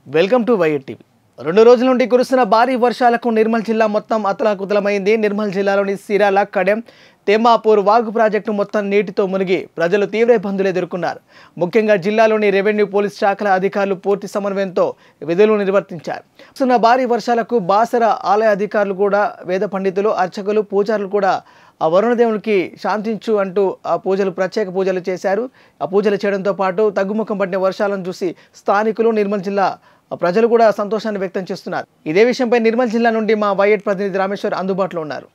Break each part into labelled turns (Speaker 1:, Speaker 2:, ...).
Speaker 1: welcome to వైఎట్ TV రెండు రోజుల నుండి కురుస్తున్న భారీ వర్షాలకు నిర్మల్ జిల్లా మొత్తం అతలాకుతలమైంది నిర్మల్ జిల్లాలోని సిరాల కడెం తెమ్మాపూర్ వాగు ప్రాజెక్టు మొత్తం నీటితో మునిగి ప్రజలు తీవ్ర ఇబ్బందులు ఎదుర్కొన్నారు ముఖ్యంగా జిల్లాలోని రెవెన్యూ పోలీస్ శాఖల అధికారులు పూర్తి సమన్వయంతో విధులు నిర్వర్తించారు కురుస్తున్న భారీ వర్షాలకు బాసర ఆలయ అధికారులు కూడా వేద పండితులు అర్చకులు పూజారులు కూడా ఆ వరుణదేవునికి శాంతించు అంటూ ఆ పూజలు ప్రత్యేక పూజలు చేశారు ఆ పూజలు చేయడంతో పాటు తగ్గుముఖం పడిన వర్షాలను చూసి స్థానికులు నిర్మల్ జిల్లా ప్రజలు కూడా సంతోషాన్ని వ్యక్తం చేస్తున్నారు ఇదే విషయంపై నిర్మల్ జిల్లా నుండి మా వైఎట్ ప్రతినిధి రామేశ్వర్ అందుబాటులో ఉన్నారు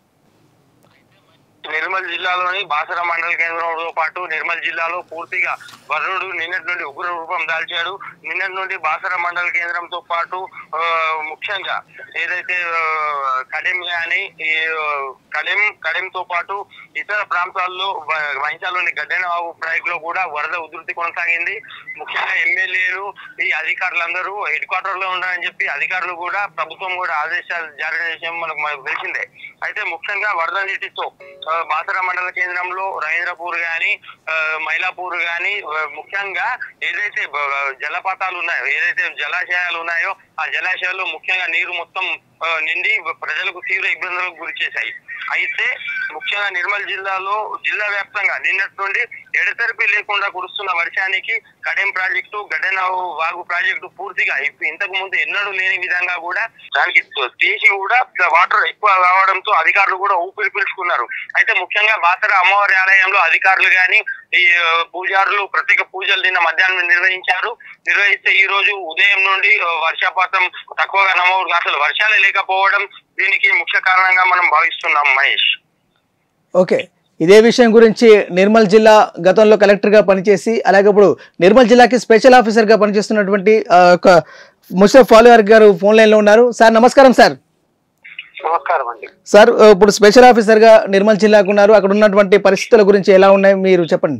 Speaker 2: నిర్మల్ జిల్లాలోని బాసర మండల కేంద్రంతో పాటు నిర్మల్ జిల్లాలో పూర్తిగా వరుణుడు నిన్నటి నుండి ఉగ్ర రూపం దాల్చాడు నిన్నటి నుండి బాసర మండల కేంద్రంతో పాటు ఆ, ముఖ్యంగా ఏదైతే ఆ, కడెం గాని ఈ ఆ, కడెం కడెంతో పాటు ఇతర ప్రాంతాల్లో వ- వైంచాలోని గడ్డెనవాగు ప్రాజెక్ట్ లో కూడా వరద ఉధృతి కొనసాగింది ముఖ్యంగా ఎమ్మెల్యేలు ఈ అధికారులందరూ హెడ్ క్వార్టర్ లో ఉన్నారని చెప్పి అధికారులు కూడా ప్రభుత్వం కూడా ఆదేశాలు జారీ చేసిన మనకు మనకు తెలిసిందే అయితే ముఖ్యంగా వరద నీటితో ఆ, బాసర మండల కేంద్రంలో రవీంద్రపూర్ గాని ఆ, మైలాపూర్ గాని ఆ, ముఖ్యంగా ఏదైతే బ- జలపాతాలు ఉన్నాయో ఏదైతే జలాశయాలు ఉన్నాయో ఆ జలాశయాల్లో ముఖ్యంగా నీరు మొత్తం ఆ, నిండి ప్రజలకు తీవ్ర ఇబ్బందులకు గురి చేశాయి అయితే ముఖ్యంగా నిర్మల్ జిల్లాలో జిల్లా వ్యాప్తంగా నిన్నటి నుండి ఎడతెరిపి లేకుండా కురుస్తున్న వర్షానికి కడెం ప్రాజెక్టు గడ్డెనావు వాగు ప్రాజెక్టు పూర్తిగా ఇప్పు- ఇంతకు ముందు ఎన్నడూ లేని విధంగా కూడా దానికి తీసి కూడా వాటర్ ఎక్కువ కావడంతో అధికారులు కూడా ఊపిరి పీల్చుకున్నారు అయితే ముఖ్యంగా బాసర అమ్మవారి ఆలయంలో అధికారులు గాని ఈ ఆ, పూజారులు ప్రత్యేక పూజలు నిన్న మధ్యాహ్నం నిర్వహించారు నిర్వహిస్తే ఈ రోజు ఉదయం నుండి ఆ, వర్షపాతం తక్కువగా నమోదు అసలు వర్షాలు లేకపోవడం దీనికి ముఖ్య కారణంగా మనం భావిస్తున్నాం మహేష్
Speaker 1: ఓకే ఇదే విషయం గురించి నిర్మల్ జిల్లా గతంలో కలెక్టర్గా పనిచేసి అలాగే ఇప్పుడు నిర్మల్ జిల్లాకి స్పెషల్ ఆఫీసర్గా పనిచేస్తున్నటువంటి ఆ, ఒక ముషరఫ్ ఫాలోవర్ గారు ఫోన్ లైన్లో ఉన్నారు సార్ నమస్కారం సార్
Speaker 2: నమస్కారం అండి
Speaker 1: సార్ ఆ, ఇప్పుడు స్పెషల్ ఆఫీసర్గా నిర్మల్ జిల్లాకు ఉన్నారు అక్కడ ఉన్నటువంటి పరిస్థితుల గురించి ఎలా ఉన్నాయి మీరు చెప్పండి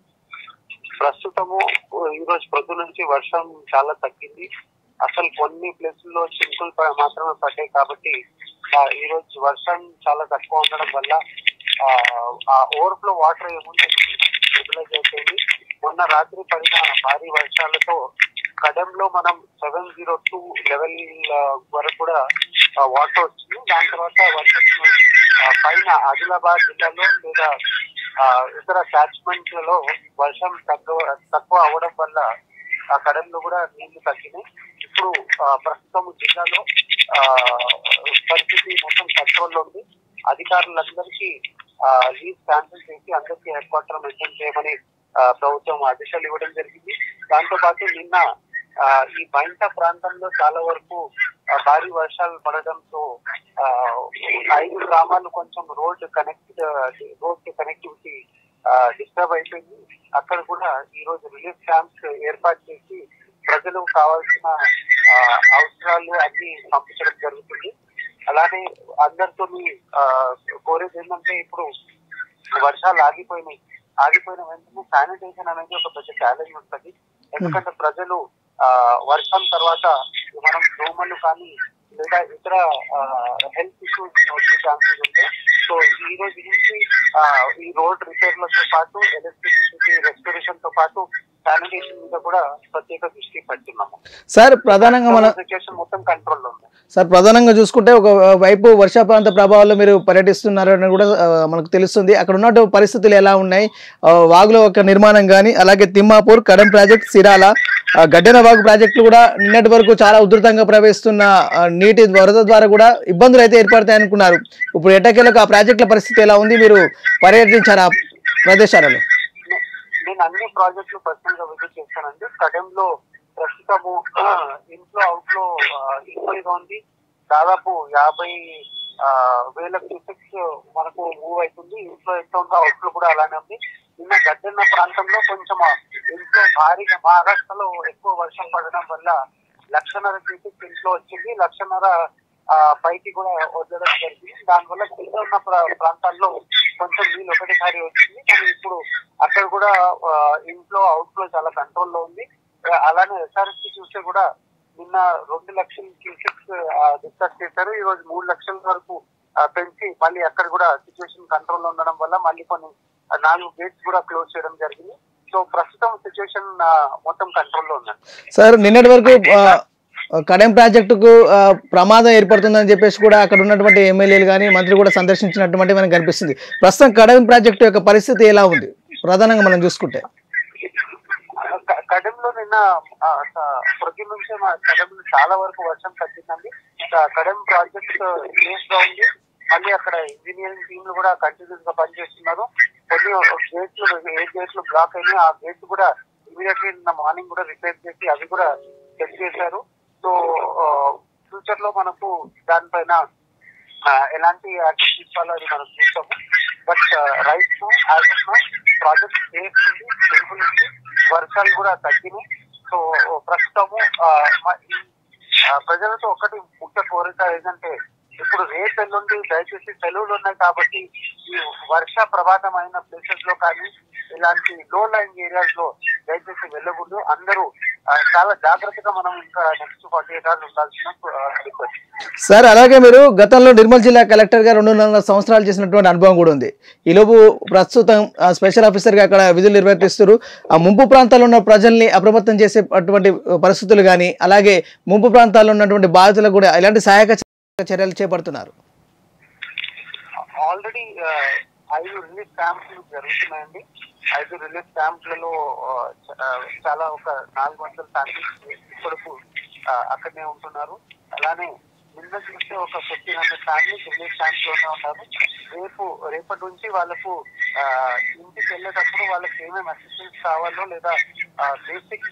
Speaker 3: ప్రస్తుతము ఈ రోజు పొద్దు నుంచి వర్షం చాలా తగ్గింది అసలు కొన్ని ప్లేసుల్లో చినుకులు ప- మాత్రమే పడ్డాయి కాబట్టి ఆ, ఈ రోజు వర్షం చాలా తక్కువ ఉండడం వల్ల ఆ, ఆ ఓవర్ఫ్లో వాటర్ ఏముంది యూటిలైజ్ అయిపోయింది మొన్న రాత్రి పడిన భారీ వర్షాలతో కడెంలో మనం సెవెన్ జీరో టూ లెవెల్ వరకు కూడా వాటర్ వచ్చింది దాని తర్వాత వర్షం ఆ, పైన ఆదిలాబాద్ జిల్లాలో లేదా ఆ, ఇతర క్యాచ్మెంట్ లలో వర్షం తక్కువ తక్కువ అవడం వల్ల ఆ కడల్లో కూడా నీళ్లు తగ్గినాయి ఇప్పుడు ఆ, ప్రస్తుతం జిల్లాలో ఆ, పరిస్థితి మొత్తం కంట్రోల్లో ఉంది అధికారులందరికీ లీవ్ క్యాన్సిల్ చేసి అందరికీ హెడ్ క్వార్టర్ మెయింటైన్ చేయమని ఆ, ప్రభుత్వం ఆదేశాలు ఇవ్వడం జరిగింది దాంతో పాటు నిన్న ఆ, ఈ బైంట ప్రాంతంలో చాలా వరకు ఆ, భారీ వర్షాలు పడడంతో ఆ, ఐదు గ్రామాలు కొంచెం road connect road connectivity disturb అయిపోయింది అక్కడ కూడా ఈ రోజు రిలీఫ్ క్యాంప్స్ ఏర్పాటు చేసి ప్రజలకు కావాల్సిన ఆ, అవసరాలు అన్ని పంపించడం జరుగుతుంది అలానే అందరితో కోరేది ఏంటంటే ఇప్పుడు వర్షాలు ఆగిపోయినాయి ఆగిపోయిన వెంటనే శానిటైజేషన్ అనేది ఒక పెద్ద ఛాలెంజ్ ఉంటుంది ఎందుకంటే ప్రజలు ఆ, వర్షం తర్వాత మనం దోమలు కానీ లేదా ఇతర హెల్త్ ఇష్యూస్ వచ్చే ఛాన్సెస్ ఉంటాయి సో ఈ రోజు నుంచి ఆ, ఈ రోడ్ రిపేర్లతో పాటు ఎలక్ట్రిసిటీ రెస్టోరేషన్ తో పాటు శానిటేషన్ మీద కూడా ప్రత్యేక దృష్టి పెడుతున్నాము
Speaker 1: సార్ ప్రధానంగా మన
Speaker 3: సిచ్యువేషన్ మొత్తం కంట్రోల్లో ఉంది
Speaker 1: సార్ ప్రధానంగా చూసుకుంటే ఒక వైపు వర్షాప్రాంత ప్రభావాల్లో మీరు పర్యటిస్తున్నారని కూడా ఆ, మనకు తెలుస్తుంది అక్కడ ఉన్న పరిస్థితులు ఎలా ఉన్నాయి ఆ, వాగులో ఒక నిర్మాణం కానీ అలాగే తిమ్మాపూర్ కడెం ప్రాజెక్ట్ సిరాల ఆ, గడ్డెన వాగు ప్రాజెక్టులు కూడా నిన్నటి వరకు చాలా ఉధృతంగా ప్రవహిస్తున్న ఆ, నీటి వరద ద్వారా కూడా ఇబ్బందులు అయితే ఏర్పడతాయి అనుకున్నారు ఇప్పుడు ఎట్టకేలకు ఆ ప్రాజెక్టుల పరిస్థితి ఎలా ఉంది మీరు పర్యటించారు ఆ ప్రదేశాలలో
Speaker 3: నేను అన్ని ప్రాజెక్టులు పర్సనల్ గా విజిట్ చేశానండి కడెంలో ప్రస్తుతము ఇంట్లో అవుట్ లో ఈక్వల్ గా ఉంది దాదాపు యాభై ఆ, వేల క్యూసెక్స్ మనకు మూవ్ అవుతుంది ఇంట్లో ఎంత ఉందో అవుట్ లో కూడా అలానే ఉంది నిన్న గడ్డన్న ప్రాంతంలో కొంచెం ఇంట్లో భారీగా మహారాష్ట్రలో ఎక్కువ వర్షం పడడం వల్ల లక్షన్నర క్యూసెక్స్ ఇంట్లో వచ్చింది లక్షన్నర ఆ, పైకి కూడా వదలడం జరిగింది దానివల్ల కింద ఉన్న ప్రా- ప్రాంతాల్లో కొంచెం నీళ్ళు ఒకటేసారి వచ్చింది కానీ ఇప్పుడు అక్కడ కూడా ఆ, ఇంట్లో అవుట్ ఫ్లో చాలా కంట్రోల్ లో ఉంది ఆ, అలానే ఎస్ఆర్ఎస్కి చూస్తే కూడా నిన్న రెండు లక్షల క్యూసెక్స్ డిస్కస్ చేశారు ఈ రోజు మూడు లక్షల వరకు ఆ, పెంచి మళ్ళీ అక్కడ కూడా సిచ్యువేషన్ కంట్రోల్ లో ఉండడం వల్ల మళ్ళీ కొన్ని ఆ, నాలుగు గేట్స్ కూడా క్లోజ్ చేయడం జరిగింది సో ప్రస్తుతం సిచ్యువేషన్ మొత్తం కంట్రోల్ లో ఉందండి
Speaker 1: సార్ నిన్నటి వరకు ఆ, కడెం ప్రాజెక్టుకు ఆ, ప్రమాదం ఏర్పడుతుందని చెప్పేసి కూడా అక్కడ ఉన్నటువంటి ఎమ్మెల్యేలు కానీ మంత్రి కూడా సందర్శించినటువంటి మనకు కనిపిస్తుంది ప్రస్తుతం కడెం ప్రాజెక్టు యొక్క పరిస్థితి ఎలా ఉంది ప్రధానంగా మనం చూసుకుంటే
Speaker 3: క- కడెంలో నిన్న ఆ, స- ప్రతి నుంచి మా కడెం చాలా వరకు వర్షం తగ్గిందండి క- కడెం ప్రాజెక్ట్ సేఫ్ గా ఉంది మళ్ళీ అక్కడ ఇంజనీరింగ్ టీంలు కూడా కంటిన్యూస్ గా పనిచేస్తున్నారు కొన్ని గేట్లు ఏ గేట్లు బ్లాక్ అయినాయి ఆ గేట్ కూడా ఇమీడియట్లీ నిన్న మార్నింగ్ కూడా రిపేర్ చేసి అవి కూడా చెక్ చేశారు సో ఫ్యూచర్ లో మనకు దానిపైన ఆ, ఎలాంటి యాక్షన్ తీసుకోవాలో అది మనం చూస్తాము బట్ రైట్ ప్రాజెక్ట్ సేఫ్ ఉంది స్టేబుల్ ఉంది వర్షాలు కూడా తగ్గినాయి సో ప్రస్తుతము ఆ, మ- ఈ, ఆ, ప్రజలతో ఒకటి ముఖ్య కోరిక ఏంటంటే ఇప్పుడు రేపు ఎల్లుండి దయచేసి సెలవులు ఉన్నాయి కాబట్టి ఈ వర్ష ప్రభాతమైన ప్లేసెస్ లో కానీ ఇలాంటి లో లైన్ ఏరియాస్ లో దయచేసి వెళ్ళకూడదు అందరూ ఆ, చాలా జాగ్రత్తగా మనం ఇంకా నెక్స్ట్ ఫార్టీ ఎయిట్ అవర్స్ ఉండాల్సిన రిక్వెస్ట్
Speaker 1: సార్ అలాగే మీరు గతంలో నిర్మల్ జిల్లా కలెక్టర్గా రెండున్నర సంవత్సరాలు చేసినటువంటి అనుభవం కూడా ఉంది ఈలోపు ప్రస్తుతం ఆ, స్పెషల్ ఆఫీసర్గా అక్కడ విధులు నిర్వర్తిస్తారు ఆ ముంపు ప్రాంతాల్లో ఉన్న ప్రజల్ని అప్రమత్తం చేసేటువంటి పరిస్థితులు కానీ అలాగే ముంపు ప్రాంతాల్లో ఉన్నటువంటి బాధితులకు కూడా ఎలాంటి సహాయక చర్యలు చేపడుతున్నారు
Speaker 3: ఆల్రెడీ ఐదు రిలీఫ్ క్యాంప్లు జరుగుతున్నాయండి ఐదు రిలీఫ్ క్యాంప్లలో ఆ, చ- ఆ, చాలా ఒక నాలుగు వందల ఫ్యామిలీస్ ఇప్పటికు ఆ, అక్కడనే ఉంటున్నారు అలానే నిన్న చూస్తే ఒక fifteen hundred families relief camps లోనే ఉన్నారు రేపు రేపటి నుంచి వాళ్ళకు ఆ, ఇంటికి వెళ్ళేటప్పుడు వాళ్ళకి ఏమేమి అసిస్టెన్స్ కావాలో లేదా బేసిక్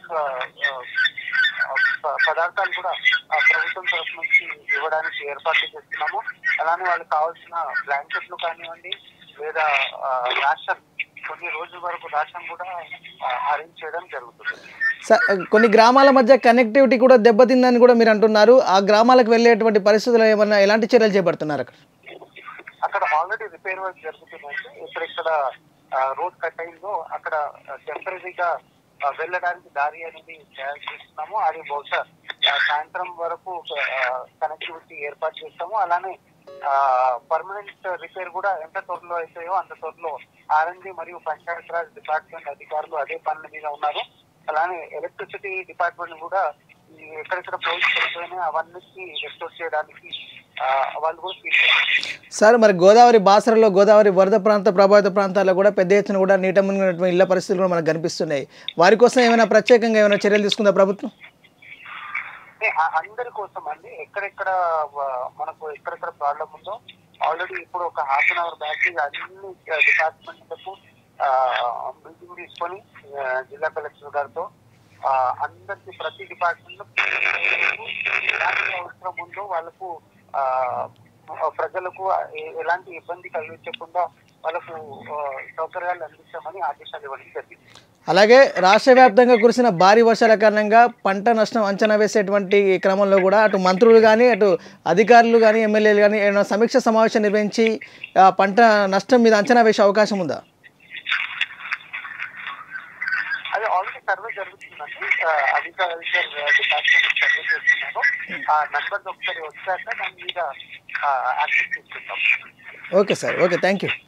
Speaker 3: పదార్థాలు కూడా ఆ ప్రభుత్వం తరఫు నుంచి ఇవ్వడానికి ఏర్పాట్లు చేస్తున్నాము అలానే వాళ్ళకి కావాల్సిన బ్లాంకెట్లు కానివ్వండి లేదా ఆ, రేషన్ కొన్ని రోజుల వరకు రేషన్ కూడా అరేంజ్ చేయడం జరుగుతుంది
Speaker 1: సార్ కొన్ని గ్రామాల మధ్య కనెక్టివిటీ కూడా దెబ్బతిందని కూడా మీరు అంటున్నారు ఆ గ్రామాలకు వెళ్ళేటువంటి పరిస్థితులు ఏమన్నా ఎలాంటి చర్యలు చేపడుతున్నారు అక్కడ
Speaker 3: అక్కడ ఆల్రెడీ రిపేర్ వర్క్ జరుగుతుందండి ఎక్కడెక్కడ రోడ్ కట్ అయిందో అక్కడ టెంపరీగా వెళ్ళడానికి దారి అనేది తయారు చేస్తున్నాము అది బహుశా ఆ, సాయంత్రం వరకు కనెక్టివిటీ ఏర్పాటు చేస్తాము అలానే పర్మనెంట్ రిపేర్ కూడా ఎంత త్వరలో అవుతాయో అంత త్వరలో ఆర్ఎండి మరియు పంచాయత్ రాజ్ డిపార్ట్మెంట్ అధికారులు అదే పనుల మీద ఉన్నారు అలానే ఎలక్ట్రిసిటీ డిపార్ట్మెంట్ కూడా ఈ ఎక్కడెక్కడ పోల్స్ పడిపోయినాయి అవన్నీ రెస్టోర్ చేయడానికి ఆ, వాళ్ళు కూడా తీసుకుంటారు
Speaker 1: సార్ మరి గోదావరి బాసరలో గోదావరి వరద ప్రాంత ప్రభావిత ప్రాంతాల్లో కూడా పెద్ద ఎత్తున కూడా నీట మునిగినటువంటి ఇళ్ల పరిస్థితులు కూడా మనకు కనిపిస్తున్నాయి వారి కోసం ఏమైనా ప్రత్యేకంగా ఏమైనా చర్యలు తీసుకుందా ప్రభుత్వం
Speaker 3: అంటే ఆ- అందరి కోసం అండి ఎక్కడెక్కడ ఆ, మనకు ఎక్కడెక్కడ ప్రాబ్లం ఉందో ఆల్రెడీ ఇప్పుడు ఒక హాఫ్ అన్ అవర్ బ్యాక్ అన్ని డిపార్ట్మెంట్లకు మీటింగ్ తీసుకొని ఆ, జిల్లా కలెక్టర్ గారితో ఆ, అందరికి ప్రతి డిపార్ట్మెంట్ లో ఎలాంటి అవసరం ఉందో వాళ్ళకు ఆ, ప్రజలకు ఎ- ఎలాంటి ఇబ్బంది కలిగించకుండా వాళ్ళకు ఆ, సౌకర్యాలు అందించామని ఆదేశాలు ఇవ్వడం జరిగింది
Speaker 1: అలాగే రాష్ట్ర వ్యాప్తంగా కురిసిన భారీ వర్షాల కారణంగా పంట నష్టం అంచనా వేసేటువంటి క్రమంలో కూడా అటు మంత్రులు కానీ అటు అధికారులు కానీ ఎమ్మెల్యేలు కానీ ఏమైనా సమీక్ష సమావేశం నిర్వహించి ఆ, పంట నష్టం మీద అంచనా వేసే అవకాశం ఉందా
Speaker 3: అది ఆల్రెడీ సర్వే జరుగుతుందండి అగ్రికల్చర్ డిపార్ట్మెంట్ సర్వే చేస్తున్నారు ఆ నంబర్స్ ఒకసారి వచ్చాక దాని మీద యాక్షన్ తీసుకుంటాం
Speaker 1: okay sir okay thank you